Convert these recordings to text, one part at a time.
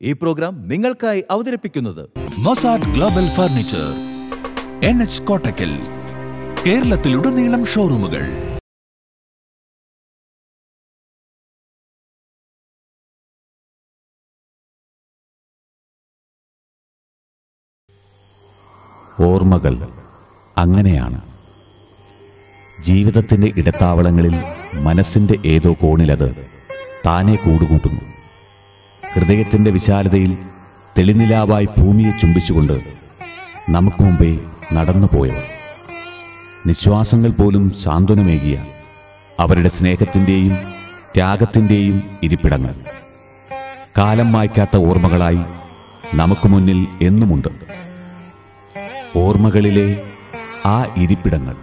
ഈ പ്രോഗ്രാം നിങ്ങൾക്കായി അവതരിപ്പിക്കുന്നത് Mosad global furniture N H Kottakkal കേരളത്തിലുടനീളം ഷോറൂമുകൾ ഓർമ്മകൾ അങ്ങനെയാണ് ജീവിതത്തിന്റെ ഇടത്താവളങ്ങളിൽ മനസ്സിന്റെ ഏതോ കോണിലത് താനെ കൂടുകൂട്ടുന്നു ഹൃദയത്തിന്റെ വിശാലതയിൽ തെളിനിലാവായി ഭൂമിയെ ചുംബിച്ചുകൊണ്ട് നമുക്ക് മുമ്പേ നടന്നുപോയവർ നിശ്വാസങ്ങൾ പോലും സാന്ത്വനമേകിയ അവരുടെ സ്നേഹത്തിൻ്റെയും ത്യാഗത്തിൻ്റെയും ഇരിപ്പിടങ്ങൾ കാലം മായ്ക്കാത്ത ഓർമ്മകളായി നമുക്ക് മുന്നിൽ എന്നുമുണ്ട് ഓർമ്മകളിലെ ആ ഇരിപ്പിടങ്ങൾ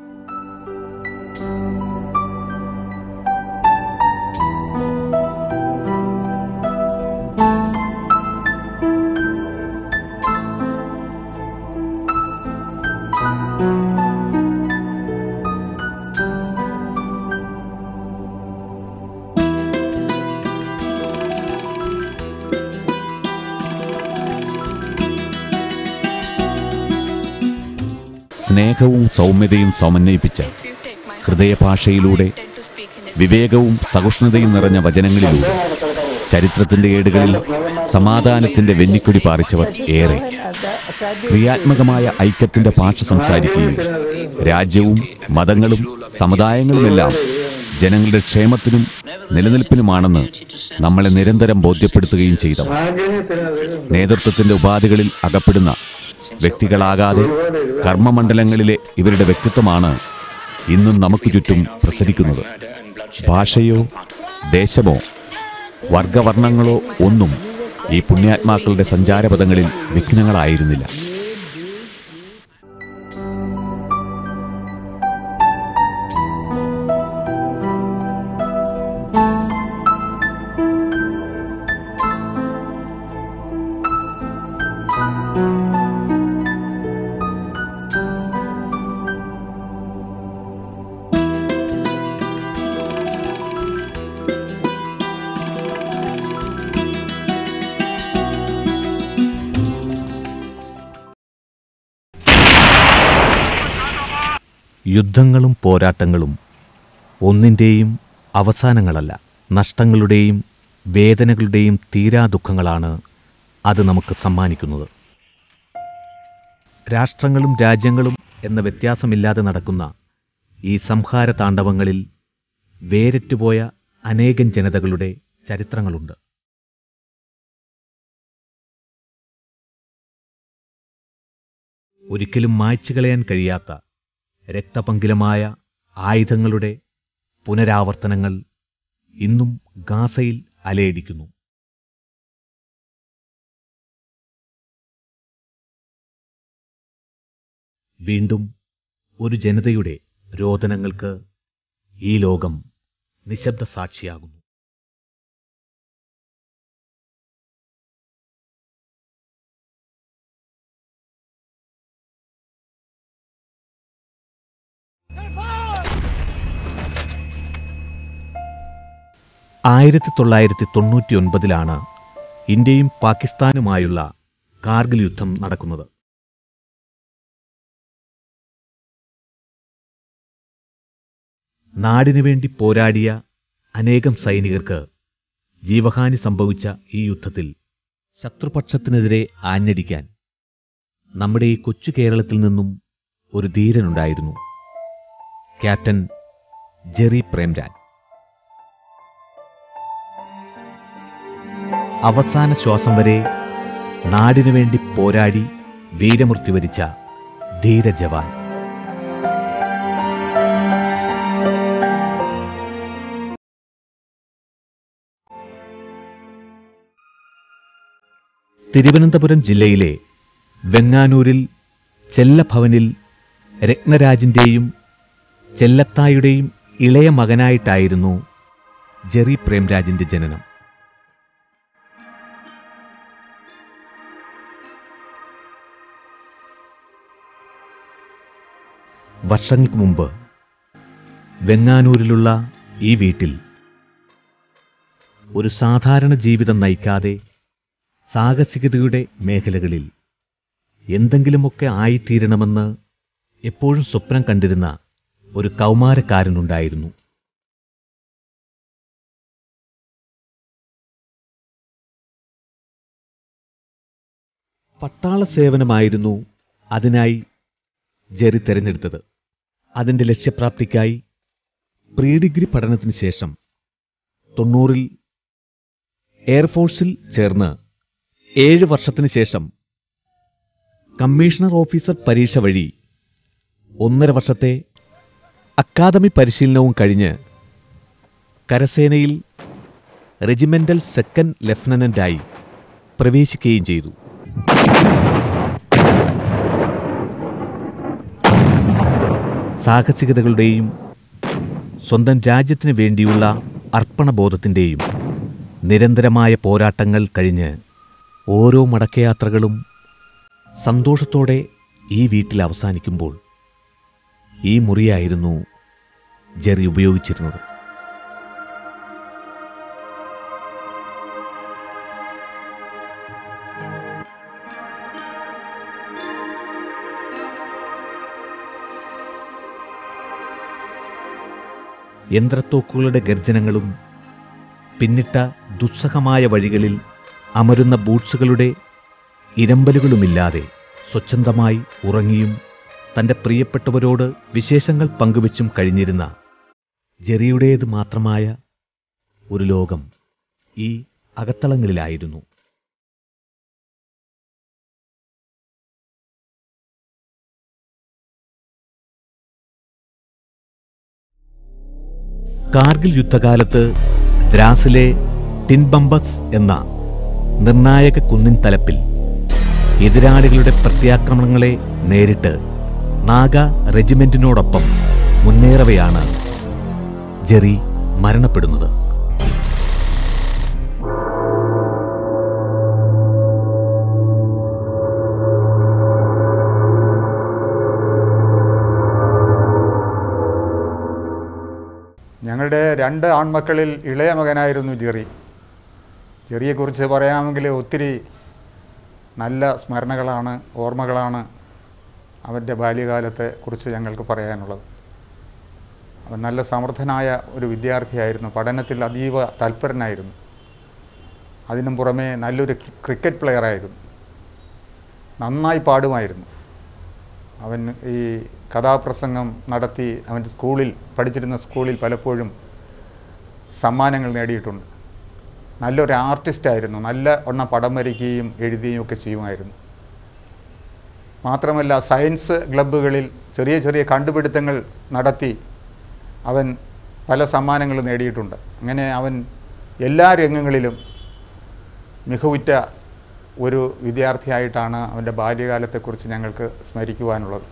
സ്നേഹവും സൗമ്യതയും സമന്വയിപ്പിച്ച ഹൃദയഭാഷയിലൂടെ വിവേകവും സഹിഷ്ണുതയും നിറഞ്ഞ വചനങ്ങളിലൂടെ ചരിത്രത്തിന്റെ ഏടുകളിൽ സമാധാനത്തിന്റെ വെന്നിക്കൊടി പാറിച്ചവർ ഏറെ ക്രിയാത്മകമായ ഐക്യത്തിന്റെ ഭാഷ സംസാരിക്കുകയും രാജ്യവും മതങ്ങളും സമുദായങ്ങളുമെല്ലാം ജനങ്ങളുടെ ക്ഷേമത്തിനും നിലനിൽപ്പിനുമാണെന്ന് നമ്മളെ നിരന്തരം ബോധ്യപ്പെടുത്തുകയും ചെയ്തവർ നേതൃത്വത്തിന്റെ ഉപാധികളിൽ അകപ്പെടുന്ന വ്യക്തികളാകാതെ കർമ്മമണ്ഡലങ്ങളിലെ ഇവരുടെ വ്യക്തിത്വമാണ് ഇന്നും നമുക്ക് ചുറ്റും പ്രസരിക്കുന്നത് ഭാഷയോ ദേശമോ വർഗവർണ്ണങ്ങളോ ഒന്നും ഈ പുണ്യാത്മാക്കളുടെ സഞ്ചാരപഥങ്ങളിൽ വിഘ്നങ്ങളായിരുന്നില്ല യുദ്ധങ്ങളും പോരാട്ടങ്ങളും ഒന്നിൻ്റെയും അവസാനങ്ങളല്ല നഷ്ടങ്ങളുടെയും വേദനകളുടെയും തീരാ ദുഃഖങ്ങളാണ് അത് നമുക്ക് സമ്മാനിക്കുന്നത് രാഷ്ട്രങ്ങളും രാജ്യങ്ങളും എന്ന വ്യത്യാസമില്ലാതെ നടക്കുന്ന ഈ സംഹാര താണ്ഡവങ്ങളിൽ വേരറ്റുപോയ അനേകം ജനതകളുടെ ചരിത്രങ്ങളുണ്ട് ഒരിക്കലും മായ്ച്ചു കളയാൻ കഴിയാത്ത രക്തപങ്കിലമായ ആയുധങ്ങളുടെ പുനരാവർത്തനങ്ങൾ ഇന്നും ഗാസയിൽ അലയടിക്കുന്നു വീണ്ടും ഒരു ജനതയുടെ രോദനങ്ങൾക്ക് ഈ ലോകം നിശബ്ദ സാക്ഷിയാകുന്നു ആയിരത്തി തൊള്ളായിരത്തി തൊണ്ണൂറ്റി ഒൻപതിലാണ് ഇന്ത്യയും പാകിസ്ഥാനുമായുള്ള കാർഗിൽ യുദ്ധം നടക്കുന്നത് നാടിനു വേണ്ടി പോരാടിയ അനേകം സൈനികർക്ക് ജീവഹാനി സംഭവിച്ച ഈ യുദ്ധത്തിൽ ശത്രുപക്ഷത്തിനെതിരെ ആഞ്ഞടിക്കാൻ നമ്മുടെ ഈ കൊച്ചു കേരളത്തിൽ നിന്നും ഒരു ധീരനുണ്ടായിരുന്നു ക്യാപ്റ്റൻ ജെറി പ്രേംരാജ് അവസാന ശ്വാസം വരെ നാടിനു വേണ്ടി പോരാടി വീരമൃത്യു വരിച്ച ധീര ജവാൻ തിരുവനന്തപുരം ജില്ലയിലെ വെങ്ങാനൂരിൽ ചെല്ലഭവനിൽ രത്നരാജിന്റെയും ചെല്ലത്തായുടെയും ഇളയ മകനായിട്ടായിരുന്നു ജെറി പ്രേംരാജിന്റെ ജനനം വർഷങ്ങൾക്ക് മുമ്പ് വെങ്ങാനൂരിലുള്ള ഈ വീട്ടിൽ ഒരു സാധാരണ ജീവിതം നയിക്കാതെ സാഹസികതയുടെ മേഖലകളിൽ എന്തെങ്കിലുമൊക്കെ ആയിത്തീരണമെന്ന് എപ്പോഴും സ്വപ്നം കണ്ടിരുന്ന ഒരു കൗമാരക്കാരനുണ്ടായിരുന്നു പട്ടാള സേവനമായിരുന്നു അതിനായി ജെറി തെരഞ്ഞെടുത്തത് അതിന്റെ ലക്ഷ്യപ്രാപ്തിക്കായി പ്രീ ഡിഗ്രി പഠനത്തിന് ശേഷം തൊണ്ണൂറിൽ എയർഫോഴ്സിൽ ചേർന്ന് ഏഴ് വർഷത്തിന് ശേഷം കമ്മീഷണർ ഓഫീസർ പരീക്ഷ വഴി ഒന്നര വർഷത്തെ അക്കാദമി പരിശീലനവും കഴിഞ്ഞ് കരസേനയിൽ റെജിമെന്റൽ സെക്കൻഡ് ലഫ്റ്റനന്റായി പ്രവേശിക്കുകയും ചെയ്തു സാഹസികതകളുടെയും സ്വന്തം രാജ്യത്തിന് വേണ്ടിയുള്ള അർപ്പണബോധത്തിൻ്റെയും നിരന്തരമായ പോരാട്ടങ്ങൾ കഴിഞ്ഞ് ഓരോ മടക്കയാത്രകളും സന്തോഷത്തോടെ ഈ വീട്ടിൽ അവസാനിക്കുമ്പോൾ ഈ മുറിയായിരുന്നു ജെറി ഉപയോഗിച്ചിരുന്നത് യന്ത്രത്തോക്കുകളുടെ ഗർജനങ്ങളും പിന്നിട്ട ദുസ്സഹമായ വഴികളിൽ അമരുന്ന ബൂട്ട്സുകളുടെ ഇരമ്പലുകളുമില്ലാതെ സ്വച്ഛന്തമായി ഉറങ്ങിയും തന്റെ പ്രിയപ്പെട്ടവരോട് വിശേഷങ്ങൾ പങ്കുവച്ചും കഴിഞ്ഞിരുന്ന ജെറിയുടേത് മാത്രമായ ഒരു ലോകം ഈ അകത്തളങ്ങളിലായിരുന്നു കാർഗിൽ യുദ്ധകാലത്ത് ദ്രാസിലെ ടിൻബംബസ് എന്ന നിർണായക കുന്നിൻ തലപ്പിൽ എതിരാളികളുടെ പ്രത്യാക്രമണങ്ങളെ നേരിട്ട് നാഗ റെജിമെന്റിനോടൊപ്പം മുന്നേറവെയാണ് ജെറി മരണപ്പെടുന്നത് ഞങ്ങളുടെ രണ്ട് ആൺമക്കളിൽ ഇളയ മകനായിരുന്നു ജെറി ജെറിയെക്കുറിച്ച് പറയാമെങ്കിൽ ഒത്തിരി നല്ല സ്മരണകളാണ് ഓർമ്മകളാണ് അവൻ്റെ ബാല്യകാലത്തെ കുറിച്ച് ഞങ്ങൾക്ക് പറയാനുള്ളത് അവൻ നല്ല സമർത്ഥനായ ഒരു വിദ്യാർത്ഥിയായിരുന്നു പഠനത്തിൽ അതീവ തൽപരനായിരുന്നു അതിനും പുറമെ നല്ലൊരു ക്രിക്കറ്റ് പ്ലെയറായിരുന്നു നന്നായി പാടുമായിരുന്നു അവൻ ഈ കഥാപ്രസംഗം നടത്തി അവൻ്റെ സ്കൂളിൽ പഠിച്ചിരുന്ന സ്കൂളിൽ പലപ്പോഴും സമ്മാനങ്ങൾ നേടിയിട്ടുണ്ട് നല്ലൊരു ആർട്ടിസ്റ്റായിരുന്നു നല്ല ഒണ്ണം പടം വരയ്ക്കുകയും എഴുതുകയും ഒക്കെ ചെയ്യുമായിരുന്നു മാത്രമല്ല സയൻസ് ക്ലബ്ബുകളിൽ ചെറിയ ചെറിയ കണ്ടുപിടുത്തങ്ങൾ നടത്തി അവൻ പല സമ്മാനങ്ങളും നേടിയിട്ടുണ്ട് അങ്ങനെ അവൻ എല്ലാ രംഗങ്ങളിലും മികവുറ്റ ഒരു വിദ്യാർത്ഥിയായിട്ടാണ് അവൻ്റെ ബാല്യകാലത്തെക്കുറിച്ച് ഞങ്ങൾക്ക് സ്മരിക്കുവാനുള്ളത്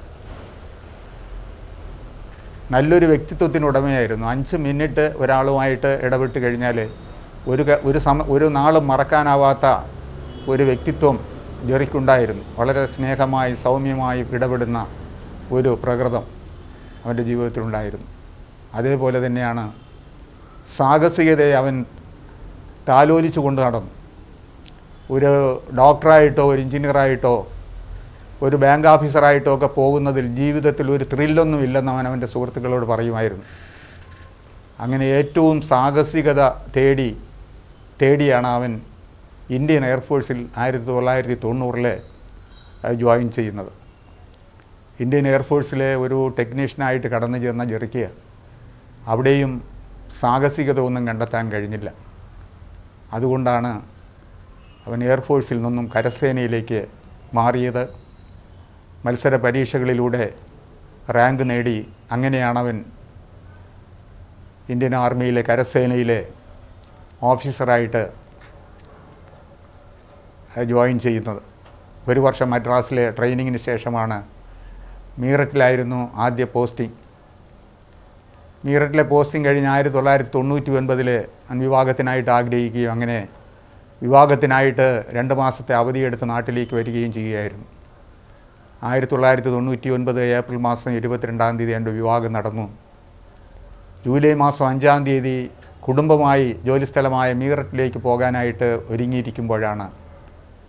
നല്ലൊരു വ്യക്തിത്വത്തിനുടമയായിരുന്നു അഞ്ച് മിനിറ്റ് ഒരാളുമായിട്ട് ഇടപെട്ട് കഴിഞ്ഞാൽ ഒരു ക- ഒരു സമ ഒരു നാളും മറക്കാനാവാത്ത ഒരു വ്യക്തിത്വം ജെറിക്കുണ്ടായിരുന്നു വളരെ സ്നേഹമായി സൗമ്യമായി ഇടപെടുന്ന ഒരു പ്രകൃതം അവൻ്റെ ജീവിതത്തിലുണ്ടായിരുന്നു അതേപോലെ തന്നെയാണ് സാഹസികതയെ അവൻ താലോലിച്ചു കൊണ്ട് നടന്നു ഒരു ഡോക്ടറായിട്ടോ ഒരു എഞ്ചിനീയറായിട്ടോ ഒരു ബാങ്ക് ഓഫീസറായിട്ടോ ഒക്കെ പോകുന്നതിൽ ജീവിതത്തിൽ ഒരു ത്രില്ലൊന്നും ഇല്ലെന്ന് അവൻ അവൻ്റെ സുഹൃത്തുക്കളോട് പറയുമായിരുന്നു അങ്ങനെ ഏറ്റവും സാഹസികത തേടി തേടിയാണ് അവൻ ഇന്ത്യൻ എയർഫോഴ്സിൽ ആയിരത്തി തൊള്ളായിരത്തി തൊണ്ണൂറിൽ ജോയിൻ ചെയ്യുന്നത് ഇന്ത്യൻ എയർഫോഴ്സിലെ ഒരു ടെക്നീഷ്യനായിട്ട് കടന്നു ചേർന്ന ജെറിക്ക് അവിടെയും സാഹസികത ഒന്നും കണ്ടെത്താൻ കഴിഞ്ഞില്ല അതുകൊണ്ടാണ് അവൻ എയർഫോഴ്സിൽ നിന്നും കരസേനയിലേക്ക് മാറിയത് മത്സര പരീക്ഷകളിലൂടെ റാങ്ക് നേടി അങ്ങനെയാണ് അവൻ ഇന്ത്യൻ ആർമിയിലെ കരസേനയിലെ ഓഫീസറായിട്ട് ജോയിൻ ചെയ്യുന്നത് ഒരു വർഷം മദ്രാസിലെ ട്രെയിനിങ്ങിന് ശേഷമാണ് മീററ്റിലായിരുന്നു ആദ്യ പോസ്റ്റിംഗ് മീററ്റിലെ പോസ്റ്റിംഗ് കഴിഞ്ഞ് ആയിരത്തി തൊള്ളായിരത്തി തൊണ്ണൂറ്റി ഒൻപതിൽ വിവാഹത്തിനായിട്ട് ആഗ്രഹിക്കുകയും അങ്ങനെ വിവാഹത്തിനായിട്ട് രണ്ട് മാസത്തെ അവധിയെടുത്ത് നാട്ടിലേക്ക് വരികയും ചെയ്യുകയായിരുന്നു ആയിരത്തി തൊള്ളായിരത്തി തൊണ്ണൂറ്റി ഒൻപത് ഏപ്രിൽ മാസം ഇരുപത്തിരണ്ടാം തീയതി എൻ്റെ വിവാഹം നടന്നു ജൂലൈ മാസം അഞ്ചാം തീയതി കുടുംബമായി ജോലിസ്ഥലമായ മീററ്റിലേക്ക് പോകാനായിട്ട് ഒരുങ്ങിയിരിക്കുമ്പോഴാണ്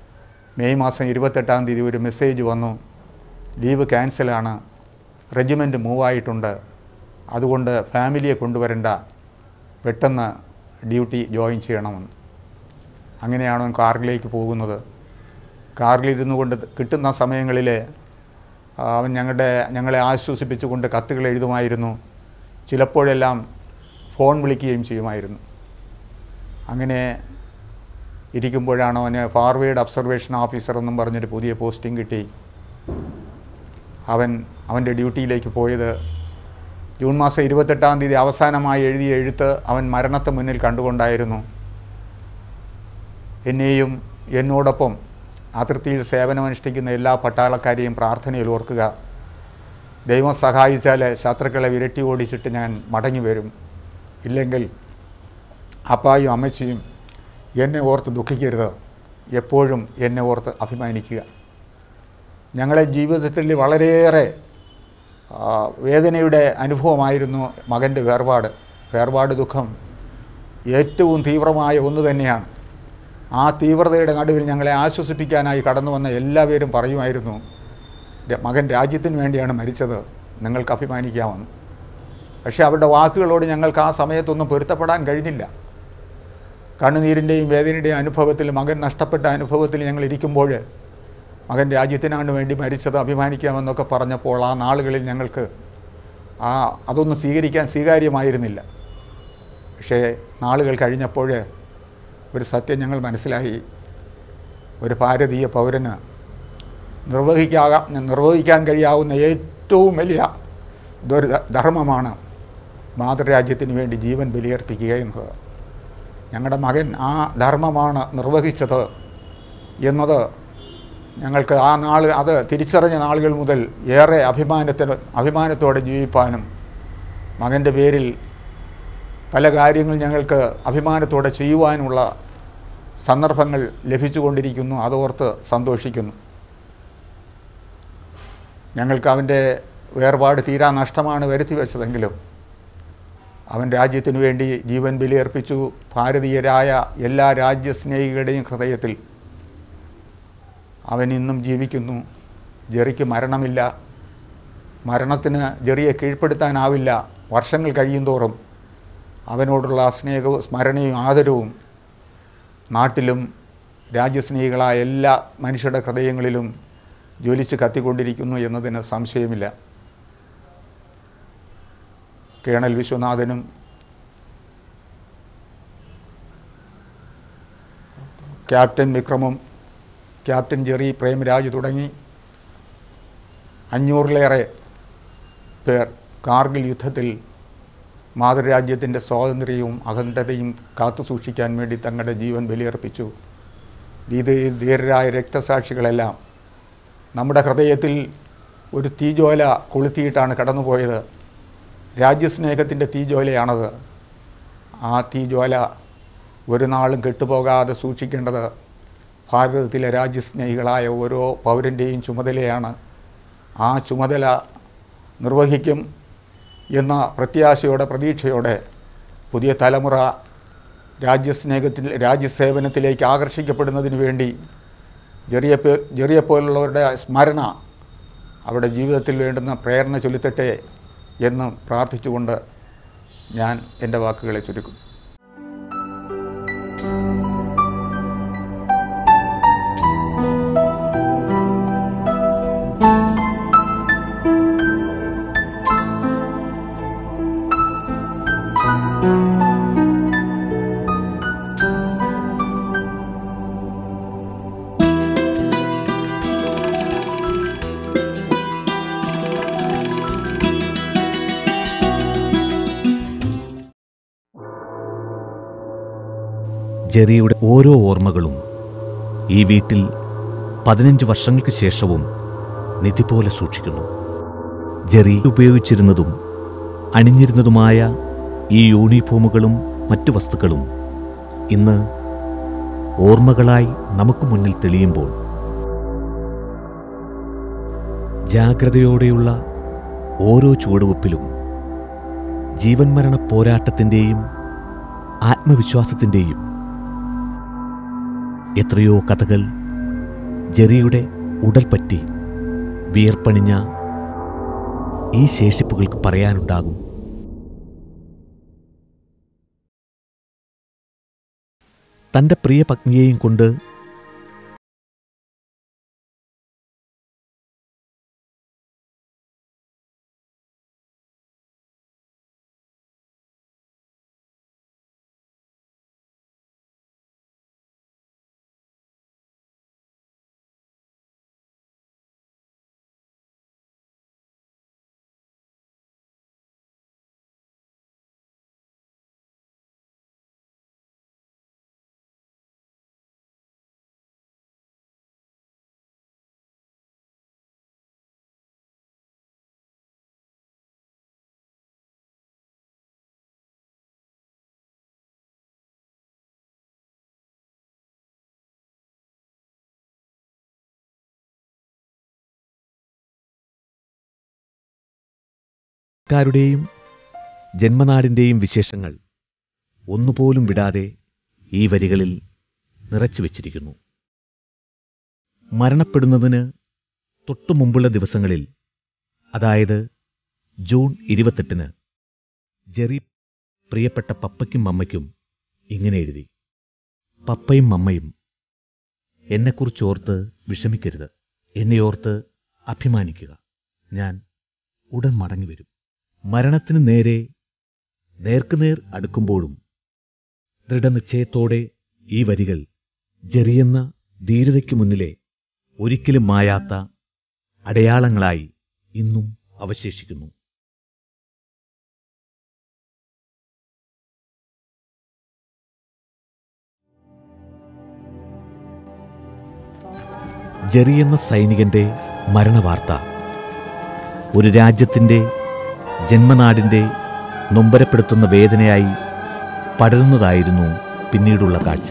മെയ് മാസം ഇരുപത്തെട്ടാം തീയതി ഒരു മെസ്സേജ് വന്നു ലീവ് ക്യാൻസലാണ് റെജിമെൻറ്റ് മൂവായിട്ടുണ്ട് അതുകൊണ്ട് ഫാമിലിയെ കൊണ്ടുവരണ്ട പെട്ടെന്ന് ഡ്യൂട്ടി ജോയിൻ ചെയ്യണമെന്ന് അങ്ങനെയാണ് അവൻ കാറിലേക്ക് പോകുന്നത് കാറിലിരുന്നു കൊണ്ട് കിട്ടുന്ന സമയങ്ങളിൽ അവൻ ഞങ്ങളുടെ ഞങ്ങളെ ആശ്വസിപ്പിച്ചുകൊണ്ട് കത്തുകൾ എഴുതുമായിരുന്നു ചിലപ്പോഴെല്ലാം ഫോൺ വിളിക്കുകയും ചെയ്യുമായിരുന്നു അങ്ങനെ ഇരിക്കുമ്പോഴാണ് അവന് ഫാർവേഡ് ഒബ്സർവേഷൻ ഓഫീസർ എന്നും പറഞ്ഞൊരു പുതിയ പോസ്റ്റിംഗ് കിട്ടി അവൻ അവൻ്റെ ഡ്യൂട്ടിയിലേക്ക് പോയത് ജൂൺ മാസം ഇരുപത്തെട്ടാം തീയതി അവസാനമായി എഴുതിയ എഴുത്ത് അവൻ മരണത്തെ മുന്നിൽ കണ്ടുകൊണ്ടായിരുന്നു എന്നെയും എന്നോടൊപ്പം അതിർത്തിയിൽ സേവനമനുഷ്ഠിക്കുന്ന എല്ലാ പട്ടാളക്കാരെയും പ്രാർത്ഥനയിൽ ഓർക്കുക ദൈവം സഹായിച്ചാൽ ശത്രുക്കളെ വിരട്ടി ഓടിച്ചിട്ട് ഞാൻ മടങ്ങി വരും ഇല്ലെങ്കിൽ അപ്പായും അമ്മച്ചിയും എന്നെ ഓർത്ത് ദുഃഖിക്കരുത് എപ്പോഴും എന്നെ ഓർത്ത് അഭിമാനിക്കുക ഞങ്ങളെ ജീവിതത്തിൽ വളരെയേറെ ആ, വേദനയുടെ അനുഭവമായിരുന്നു മകൻ്റെ വേർപാട് വേർപാട് ദുഃഖം ഏറ്റവും തീവ്രമായ ഒന്ന് തന്നെയാണ് ആ തീവ്രതയുടെ നടുവിൽ ഞങ്ങളെ ആശ്വസിപ്പിക്കാനായി കടന്നു വന്ന എല്ലാവരും പറയുമായിരുന്നു "ര- മകൻ രാജ്യത്തിന് വേണ്ടിയാണ് മരിച്ചത് നിങ്ങൾക്ക് അഭിമാനിക്കാമെന്ന് പക്ഷേ അവരുടെ വാക്കുകളോട് ഞങ്ങൾക്ക് ആ സമയത്തൊന്നും പൊരുത്തപ്പെടാൻ കഴിഞ്ഞില്ല കണ്ണുനീരിൻ്റെയും വേദനയുടെയും അനുഭവത്തിൽ മകൻ നഷ്ടപ്പെട്ട അനുഭവത്തിൽ ഞങ്ങൾ ഇരിക്കുമ്പോൾ മകൻ രാജ്യത്തിനാണ് വേണ്ടി മരിച്ചത് അഭിമാനിക്കാമെന്നൊക്കെ പറഞ്ഞപ്പോൾ ആ നാളുകളിൽ ഞങ്ങൾക്ക് ആ അതൊന്നും സ്വീകരിക്കാൻ സ്വീകാര്യമായിരുന്നില്ല പക്ഷേ നാളുകൾ കഴിഞ്ഞപ്പോൾ ഒരു സത്യം ഞങ്ങൾ മനസ്സിലായി ഒരു ഭാരതീയ പൗരന് നിർവഹിക്കാ നിർവഹിക്കാൻ കഴിയാവുന്ന ഏറ്റവും വലിയ ഇതൊരു ധ- ധർമ്മമാണ് മാതൃരാജ്യത്തിന് വേണ്ടി ജീവൻ ബലിയർപ്പിക്കുക എന്നത് ഞങ്ങളുടെ മകൻ ആ ധർമ്മമാണ് നിർവഹിച്ചത് എന്നത് ഞങ്ങൾക്ക് ആ നാൾ അത് തിരിച്ചറിഞ്ഞ നാളുകൾ മുതൽ ഏറെ അഭിമാനത്തിന് അഭിമാനത്തോടെ ജീവിപ്പാനും മകൻ്റെ പേരിൽ പല കാര്യങ്ങൾ ഞങ്ങൾക്ക് അഭിമാനത്തോടെ ചെയ്യുവാനുള്ള സന്ദർഭങ്ങൾ ലഭിച്ചുകൊണ്ടിരിക്കുന്നു അതോർത്ത് സന്തോഷിക്കുന്നു ഞങ്ങൾക്ക് അവൻ്റെ വേർപാട് തീരാ നഷ്ടമാണ് വരുത്തി വെച്ചതെങ്കിലും അവൻ രാജ്യത്തിനു വേണ്ടി ജീവൻ ബലിയർപ്പിച്ചു ഭാരതീയരായ എല്ലാ രാജ്യസ്നേഹികളുടെയും ഹൃദയത്തിൽ അവൻ ഇന്നും ജീവിക്കുന്നു ജെറിക്ക് മരണമില്ല മരണത്തിന് ജെറിയെ കീഴ്പ്പെടുത്താനാവില്ല വർഷങ്ങൾ കഴിയുന്തോറും അവനോടുള്ള സ്നേഹവും സ്മരണയും ആദരവും നാട്ടിലും രാജ്യസ്നേഹികളായ എല്ലാ മനുഷ്യരുടെ ഹൃദയങ്ങളിലും ജ്വലിച്ച് കത്തിക്കൊണ്ടിരിക്കുന്നു എന്നതിന് സംശയമില്ല കേണൽ വിശ്വനാഥനും ക്യാപ്റ്റൻ വിക്രമും ക്യാപ്റ്റൻ ജെറി പ്രേംരാജ് തുടങ്ങി അഞ്ഞൂറിലേറെ പേർ കാർഗിൽ യുദ്ധത്തിൽ മാതൃരാജ്യത്തിൻ്റെ സ്വാതന്ത്ര്യവും അഖണ്ഡതയും കാത്തു സൂക്ഷിക്കാൻ വേണ്ടി തങ്ങളുടെ ജീവൻ ബലിയർപ്പിച്ചു ഇത് ധീരരായ രക്തസാക്ഷികളെല്ലാം നമ്മുടെ ഹൃദയത്തിൽ ഒരു തീജ്വാല കൊളുത്തിയിട്ടാണ് കടന്നുപോയത് രാജ്യസ്നേഹത്തിൻ്റെ തീജ്വാലയാണത് ആ തീജ്വാല ഒരു നാളും കെട്ടുപോകാതെ സൂക്ഷിക്കേണ്ടത് ഭാരതത്തിലെ രാജ്യസ്നേഹികളായ ഓരോ പൗരൻ്റെയും ചുമതലയാണ് ആ ചുമതല നിർവഹിക്കും എന്ന പ്രത്യാശയോടെ പ്രതീക്ഷയോടെ പുതിയ തലമുറ രാജ്യസ്നേഹത്തിൽ രാജ്യസേവനത്തിലേക്ക് ആകർഷിക്കപ്പെടുന്നതിന് വേണ്ടി ജെറിയപ്പോ ജെറിയെപ്പോലുള്ളവരുടെ സ്മരണ അവരുടെ ജീവിതത്തിൽ വേണ്ടുന്ന പ്രേരണ ചൊലുത്തട്ടെ എന്ന് പ്രാർത്ഥിച്ചുകൊണ്ട് ഞാൻ എൻ്റെ വാക്കുകളെ ചുരുക്കും ജെറിയുടെ ഓരോ ഓർമ്മകളും ഈ വീട്ടിൽ പതിനഞ്ച് വർഷങ്ങൾക്ക് ശേഷവും നിധി പോലെ സൂക്ഷിക്കുന്നു ജെറി ഉപയോഗിച്ചിരുന്നതും അണിഞ്ഞിരുന്നതുമായ ഈ യൂണിഫോമുകളും മറ്റു വസ്തുക്കളും ഇന്ന് ഓർമ്മകളായി നമുക്ക് മുന്നിൽ തെളിയുമ്പോൾ ജാഗ്രതയോടെയുള്ള ഓരോ ചുവടുവെപ്പിലും ജീവൻ മരണ പോരാട്ടത്തിൻ്റെയും ആത്മവിശ്വാസത്തിൻ്റെയും എത്രയോ കഥകൾ ജെറിയുടെ ഉടൽ പറ്റി വിയർപ്പണിഞ്ഞ ഈ ശേഷിപ്പുകൾക്ക് പറയാനുണ്ടാകും തന്റെ പ്രിയ പത്നിയെയും കൊണ്ട് ക്കാരുടെയും ജന്മനാടിൻ്റെയും വിശേഷങ്ങൾ ഒന്നുപോലും വിടാതെ ഈ വരികളിൽ നിറച്ചു വച്ചിരിക്കുന്നു മരണപ്പെടുന്നതിന് തൊട്ടു മുമ്പുള്ള ദിവസങ്ങളിൽ അതായത് ജൂൺ ഇരുപത്തെട്ടിന് ജെറി പ്രിയപ്പെട്ട പപ്പയ്ക്കും മമ്മയ്ക്കും ഇങ്ങനെ എഴുതി പപ്പയും മമ്മയും എന്നെക്കുറിച്ചോർത്ത് വിഷമിക്കരുത് എന്നെ ഓർത്ത് അഭിമാനിക്കുക ഞാൻ ഉടൻ മടങ്ങി വരും മരണത്തിന് നേരെ നേർക്കുനേർ അടുക്കുമ്പോഴും ദൃഢനിശ്ചയത്തോടെ ഈ വരികൾ ജെറിയെന്ന ധീരതയ്ക്ക് മുന്നിലെ ഒരിക്കലും മായാത്ത അടയാളങ്ങളായി ഇന്നും അവശേഷിക്കുന്നു ജെറി എന്ന സൈനികന്റെ മരണവാർത്ത ഒരു രാജ്യത്തിൻ്റെ ജന്മനാടിൻ്റെ നൊമ്പരപ്പെടുത്തുന്ന വേദനയായി പടരുന്നതായിരുന്നു പിന്നീടുള്ള കാഴ്ച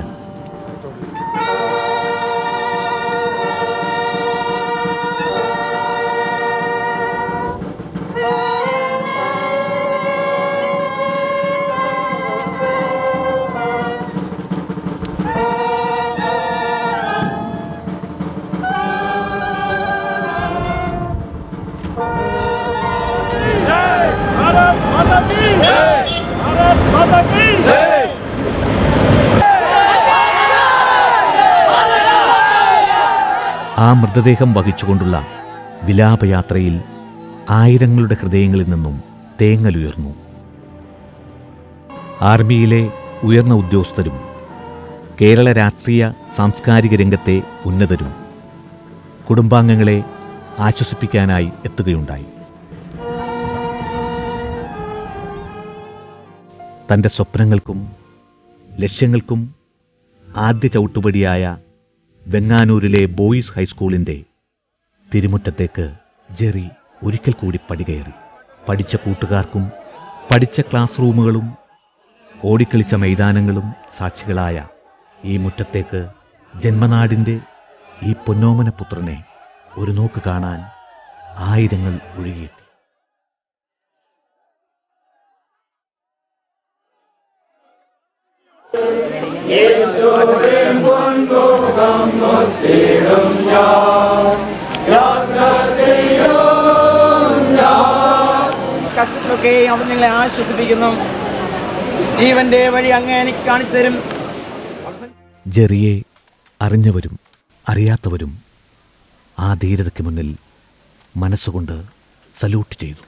ആ മൃതദേഹം വഹിച്ചുകൊണ്ടുള്ള വിലാപയാത്രയിൽ ആയിരങ്ങളുടെ ഹൃദയങ്ങളിൽ നിന്നും തേങ്ങലുയർന്നു ആർമിയിലെ ഉയർന്ന ഉദ്യോഗസ്ഥരും കേരള രാഷ്ട്രീയ സാംസ്കാരിക രംഗത്തെ ഉന്നതരും കുടുംബാംഗങ്ങളെ ആശ്വസിപ്പിക്കാനായി എത്തുകയുണ്ടായി തൻ്റെ സ്വപ്നങ്ങൾക്കും ലക്ഷ്യങ്ങൾക്കും ആദ്യ ചവിട്ടുപടിയായ വെങ്ങാനൂരിലെ ബോയ്സ് ഹൈസ്കൂളിൻ്റെ തിരുമുറ്റത്തേക്ക് ജെറി ഒരിക്കൽ കൂടി പടികയറി പഠിച്ച കൂട്ടുകാർക്കും പഠിച്ച ക്ലാസ് റൂമുകളും ഓടിക്കളിച്ച മൈതാനങ്ങളും സാക്ഷികളായ ഈ മുറ്റത്തേക്ക് ജന്മനാടിൻ്റെ ഈ പൊന്നോമന പുത്രനെ ഒരു നോക്ക് കാണാൻ ആയിരങ്ങൾ ഒഴുകിയെത്തി കഷ്ടത്തിലൊക്കെ അവൻ ഞങ്ങളെ ആശ്വസിപ്പിക്കുന്നു ജീവന്റെ വഴി അങ്ങേ എനിക്ക് കാണിച്ചു തരും ജെറിയെ അറിഞ്ഞവരും അറിയാത്തവരും ആ ധീരതയ്ക്ക് മുന്നിൽ മനസ്സുകൊണ്ട് സല്യൂട്ട് ചെയ്തു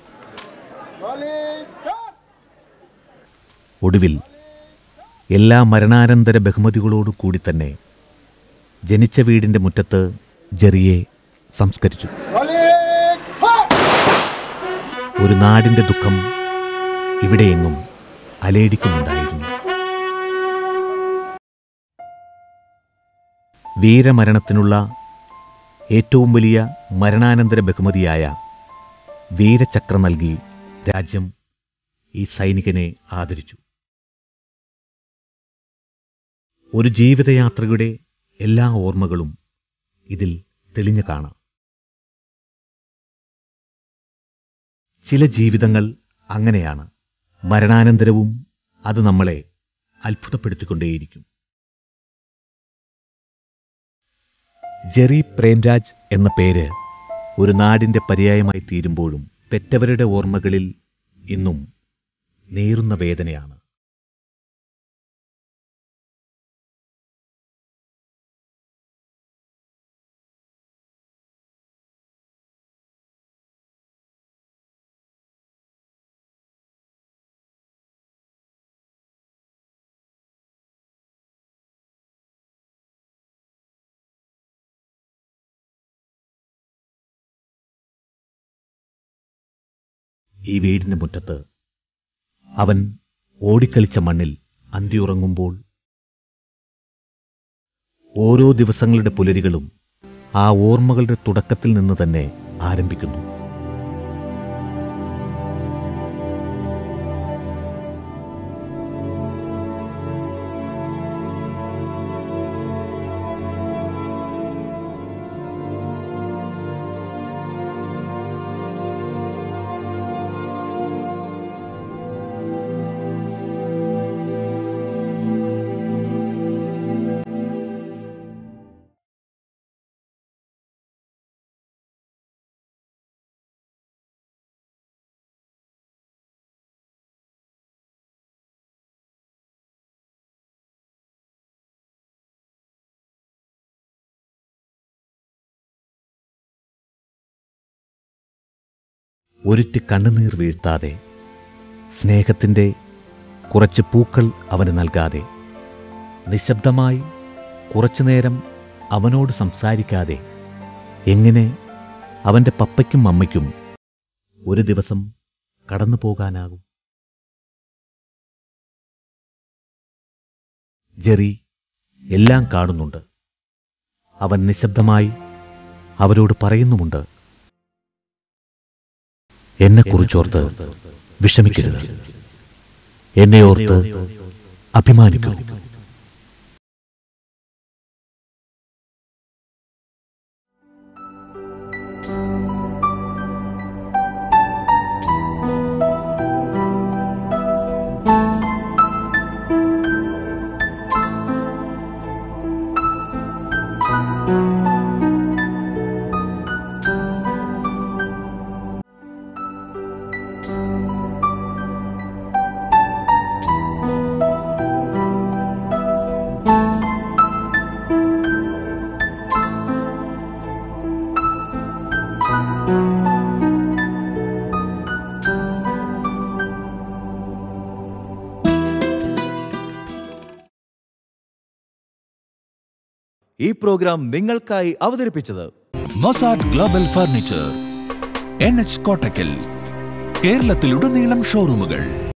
ഒടുവിൽ എല്ലാ മരണാനന്തര ബഹുമതികളോടും കൂടി തന്നെ ജനിച്ച വീടിൻ്റെ മുറ്റത്ത് ജെറിയെ സംസ്കരിച്ചു ഒരു നാടിൻ്റെ ദുഃഖം ഇവിടെയെങ്ങും അലേടിക്കുന്നുണ്ടായിരുന്നു വീരമരണത്തിനുള്ള ഏറ്റവും വലിയ മരണാനന്തര ബഹുമതിയായ വീരചക്ര നൽകി രാജ്യം ഈ സൈനികനെ ആദരിച്ചു ഒരു ജീവിതയാത്രയുടെ എല്ലാ ഓർമ്മകളും ഇതിൽ തെളിഞ്ഞു കാണാം ചില ജീവിതങ്ങൾ അങ്ങനെയാണ് മരണാനന്തരവും അത് നമ്മളെ അത്ഭുതപ്പെടുത്തിക്കൊണ്ടേയിരിക്കും ജെറി പ്രേംരാജ് എന്ന പേര് ഒരു നാടിന്റെ പര്യായമായി തീരുമ്പോഴും പെറ്റവരുടെ ഓർമ്മകളിൽ ഇന്നും നീറുന്ന വേദനയാണ് ഈ വീടിന്റെ മുറ്റത്ത് അവൻ ഓടിക്കളിച്ച മണ്ണിൽ അന്തിയുറങ്ങുമ്പോൾ ഓരോ ദിവസങ്ങളുടെ പുലരികളും ആ ഓർമ്മകളുടെ തുടക്കത്തിൽ നിന്ന് തന്നെ ആരംഭിക്കുന്നു ഒരുറ്റി കണ്ണുനീർ വീഴ്ത്താതെ സ്നേഹത്തിൻ്റെ കുറച്ച് പൂക്കൾ അവന് നൽകാതെ നിശബ്ദമായി കുറച്ചുനേരം അവനോട് സംസാരിക്കാതെ എങ്ങനെ അവൻ്റെ പപ്പയ്ക്കും അമ്മയ്ക്കും ഒരു ദിവസം കടന്നു പോകാനാകും ജെറി എല്ലാം കാണുന്നുണ്ട് അവൻ നിശബ്ദമായി അവരോട് പറയുന്നുമുണ്ട് എന്നെക്കുറിച്ചോർത്ത് വിഷമിക്കരുത് എന്നെ ഓർത്ത് അഭിമാനിക്കൂ ഈ പ്രോഗ്രാം നിങ്ങൾക്കായി അവതരിപ്പിച്ചത് Mosad global furniture N H Kottakkal കേരളത്തിലുടനീളം ഷോറൂമുകൾ